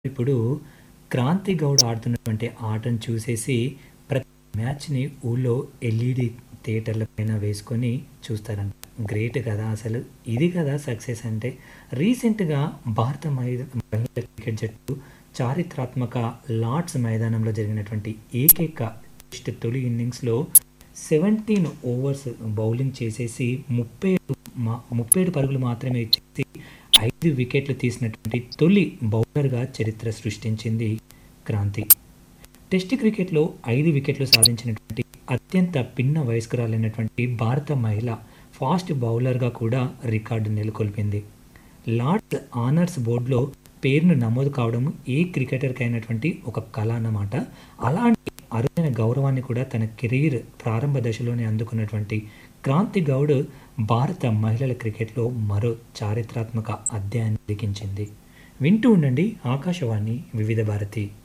ఇప్పుడు క్రాంతి గౌడ్ ఆడుతున్నటువంటి ఆటను చూసేసి ప్రతి మ్యాచ్‌ని ఊళ్ళో ఎల్ఈడీ థియేటర్ల పైన వేసుకొని చూస్తారంట. గ్రేట్ కదా అసలు. ఇది కదా సక్సెస్ అంటే. రీసెంట్‌గా భారత మహిళ మహిళల క్రికెట్ జట్టు చారిత్రాత్మక లార్డ్స్ మైదానంలో జరిగినటువంటి ఏకైక టెస్ట్ తొలి ఇన్నింగ్స్‌లో 17 ఓవర్స్ బౌలింగ్ చేసేసి 37 మా 37 పరుగులు మాత్రమే ఇచ్చేసి 5 వికెట్లు తీసినటువంటి తొలి బౌలర్‌గా చరిత్ర సృష్టించింది క్రాంతి. టెస్ట్ క్రికెట్‌లో 5 వికెట్లు సాధించినటువంటి అత్యంత పిన్న వయస్కురాలైనటువంటి భారత మహిళ ఫాస్ట్ బౌలర్‌గా కూడా రికార్డు నెలకొల్పింది. లార్డ్స్ ఆనర్స్ బోర్డ్‌లో పేరును నమోదు కావడం ఏ క్రికెటర్‌కైనటువంటి ఒక కల అన్నమాట. అలాంటి అరుదైన గౌరవాన్ని కూడా తన కెరీర్ ప్రారంభ దశలోనే అందుకున్నటువంటి క్రాంతి గౌడ్ భారత మహిళల క్రికెట్‌లో మరో చారిత్రాత్మక అధ్యాయాన్ని లిఖించింది. వింటూ ఉండండి ఆకాశవాణి వివిధ భారతి.